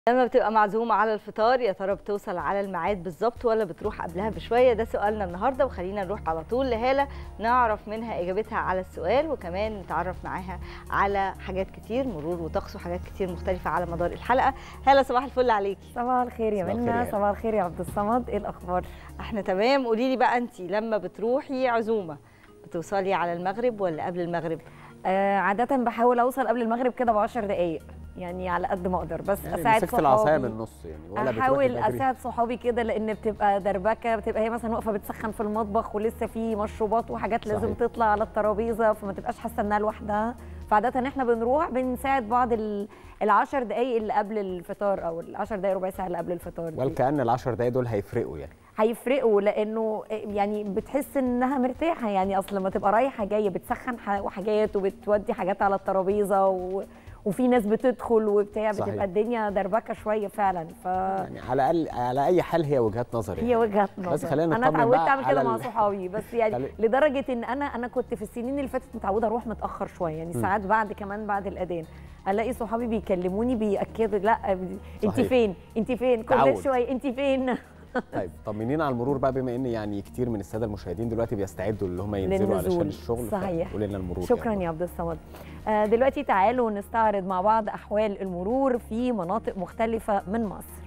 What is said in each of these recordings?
لما بتبقى معزومة على الفطار يا ترى بتوصل على الميعاد بالظبط ولا بتروح قبلها بشوية ده سؤالنا النهاردة وخلينا نروح على طول لهالة نعرف منها إجابتها على السؤال وكمان نتعرف معاها على حاجات كتير مرور وطقس وحاجات كتير مختلفة على مدار الحلقة هالة صباح الفل عليكي صباح الخير يا صباح الخير منى يا صباح الخير يا عبد الصمد ايه الاخبار احنا تمام قولي لي بقى انت لما بتروحي عزومة بتوصلي على المغرب ولا قبل المغرب آه عاده بحاول اوصل قبل المغرب كده ب 10 دقائق يعني على قد ما اقدر بس يعني اساعد مسكت العصايه من صحابي النص يعني ولا بتروحي احاول بدري؟ اساعد صحابي كده لان بتبقى دربكه بتبقى هي مثلا واقفه بتسخن في المطبخ ولسه في مشروبات وحاجات لازم صحيح. تطلع على الترابيزه فما تبقاش حاسه انها لوحدها فعاده احنا بنروح بنساعد بعض ال- العشر دقائق اللي قبل الفطار او العشر دقائق ربع ساعه اللي قبل الفطار دي. والكأن العشر دقايق دول هيفرقوا يعني هيفرقوا لانه يعني بتحس انها مرتاحه يعني اصل لما تبقى رايحه جايه بتسخن ح- حاجات وبتودي حاجات على الترابيزه و... وفي ناس بتدخل وبتاع صحيح. بتبقى الدنيا دربكه شويه فعلا فهي يعني على الاقل على اي حال هي وجهات نظر يعني. وجهه نظر بس خلينا انا نطمن اتعودت بقى اعمل كده على مع ال- صحابي بس يعني خلي- لدرجه ان انا انا كنت في السنين اللي فاتت متعوده اروح متاخر شويه يعني م. ساعات بعد كمان بعد الاذان الاقي صحابي بيكلموني بياكدوا لا انت صحيح. فين انت فين كل تعود. شويه انت فين طيب طمنينا على المرور بقى بما ان يعني كتير من الساده المشاهدين دلوقتي بيستعدوا اللي هم ينزلوا علشان للنزول. الشغل صحيح. قول لنا المرور شكرا يعني. يا عبد الصمد آه، دلوقتي تعالوا نستعرض مع بعض احوال المرور في مناطق مختلفه من مصر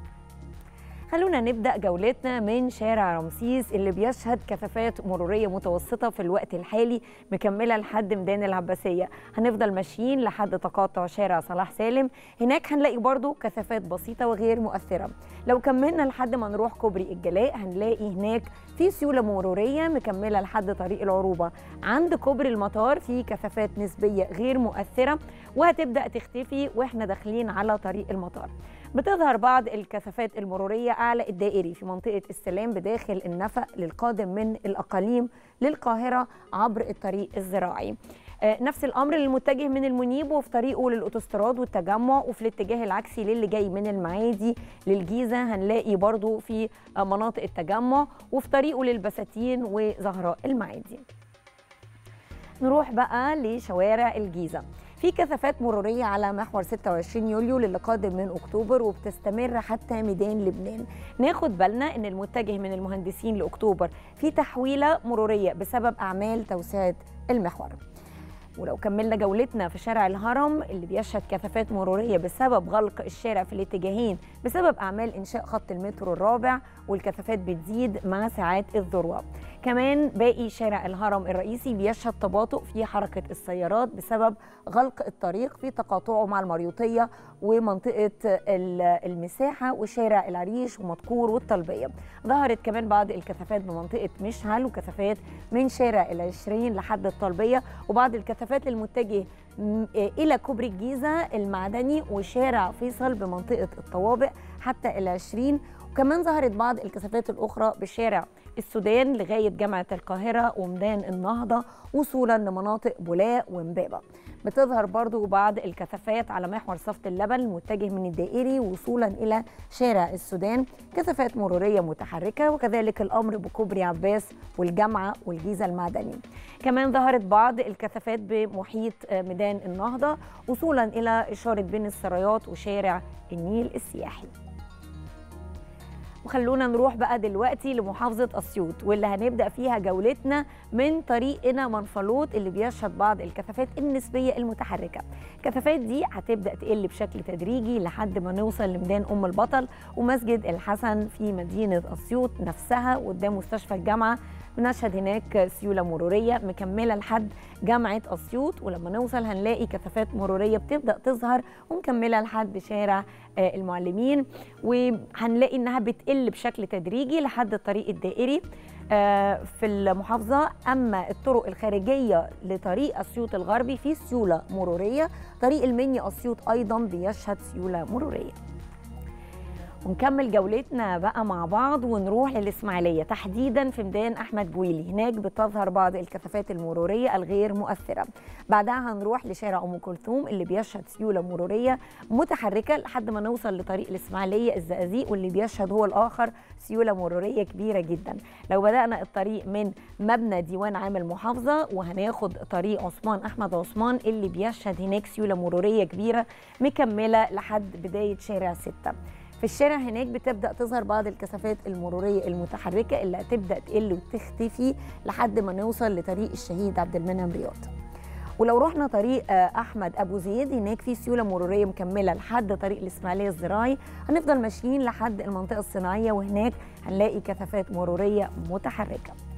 خلونا نبدا جولتنا من شارع رمسيس اللي بيشهد كثافات مروريه متوسطه في الوقت الحالي مكمله لحد ميدان العباسيه هنفضل ماشيين لحد تقاطع شارع صلاح سالم هناك هنلاقي برضو كثافات بسيطه وغير مؤثره لو كملنا لحد ما نروح كوبري الجلاء هنلاقي هناك في سيوله مروريه مكمله لحد طريق العروبه عند كوبري المطار في كثافات نسبيه غير مؤثره وهتبدا تختفي واحنا داخلين على طريق المطار بتظهر بعض الكثافات المروريه اعلى الدائري في منطقه السلام بداخل النفق للقادم من الاقاليم للقاهره عبر الطريق الزراعي آه، نفس الامر للمتجه من المنيب وفي طريقه للاوتوستراد والتجمع وفي الاتجاه العكسي للي جاي من المعادي للجيزه هنلاقي برضو في آه، مناطق التجمع وفي طريقه للبساتين وزهراء المعادي نروح بقى لشوارع الجيزه في كثافات مرورية على محور 26 يوليو للي قادم من أكتوبر وبتستمر حتى ميدان لبنان ناخد بالنا أن المتجه من المهندسين لأكتوبر في تحويلة مرورية بسبب أعمال توسعة المحور ولو كملنا جولتنا في شارع الهرم اللي بيشهد كثافات مرورية بسبب غلق الشارع في الاتجاهين بسبب أعمال إنشاء خط المترو الرابع والكثافات بتزيد مع ساعات الذروة كمان باقي شارع الهرم الرئيسي بيشهد تباطؤ في حركة السيارات بسبب غلق الطريق في تقاطعه مع المريوطية ومنطقة ال- المساحة وشارع العريش ومدكور والطلبية ظهرت كمان بعض الكثافات بمنطقة مشعل وكثافات من شارع العشرين لحد الطلبية وبعض الكثافات المتجه م- إلى كوبري الجيزة المعدني وشارع فيصل بمنطقة الطوابق حتى العشرين وكمان ظهرت بعض الكثافات الأخرى بشارع السودان لغاية جامعة القاهرة وميدان النهضة وصولا لمناطق بولاق ومبابة بتظهر برضو بعض الكثافات على محور صفت اللبن المتجه من الدائري وصولا إلى شارع السودان كثافات مرورية متحركة وكذلك الأمر بكوبري عباس والجامعة والجيزة المعدني كمان ظهرت بعض الكثافات بمحيط آه، ميدان النهضة وصولا إلى إشارة بين السرايات وشارع النيل السياحي وخلونا نروح بقى دلوقتي لمحافظة أسيوط واللي هنبدأ فيها جولتنا من طريقنا منفلوط اللي بيشهد بعض الكثافات النسبية المتحركة الكثافات دي هتبدأ تقل بشكل تدريجي لحد ما نوصل لميدان أم البطل ومسجد الحسن في مدينة أسيوط نفسها قدام مستشفى الجامعة بنشهد هناك سيولة مرورية مكملة لحد جامعة أسيوط ولما نوصل هنلاقي كثافات مرورية بتبدأ تظهر ومكملة لحد شارع آه، المعلمين وهنلاقي إنها بتقل بشكل تدريجي لحد الطريق الدائري آه، في المحافظة أما الطرق الخارجية لطريق أسيوط الغربي في سيولة مرورية طريق المني أسيوط أيضا بيشهد سيولة مرورية ونكمل جولتنا بقى مع بعض ونروح للإسماعيلية تحديدا في ميدان أحمد جويلي هناك بتظهر بعض الكثافات المرورية الغير مؤثرة بعدها هنروح لشارع أم كلثوم اللي بيشهد سيولة مرورية متحركة لحد ما نوصل لطريق الإسماعيلية الزقازيق واللي بيشهد هو الآخر سيولة مرورية كبيرة جدا لو بدأنا الطريق من مبنى ديوان عام المحافظة وهناخد طريق عثمان أحمد عثمان اللي بيشهد هناك سيولة مرورية كبيرة مكملة لحد بداية شارع ستة في الشارع هناك بتبدا تظهر بعض الكثافات المروريه المتحركه اللي هتبدا تقل وتختفي لحد ما نوصل لطريق الشهيد عبد المنعم رياض ولو رحنا طريق احمد ابو زيد هناك في سيوله مروريه مكمله لحد طريق الاسماعيليه الزراعي هنفضل ماشيين لحد المنطقه الصناعيه وهناك هنلاقي كثافات مروريه متحركه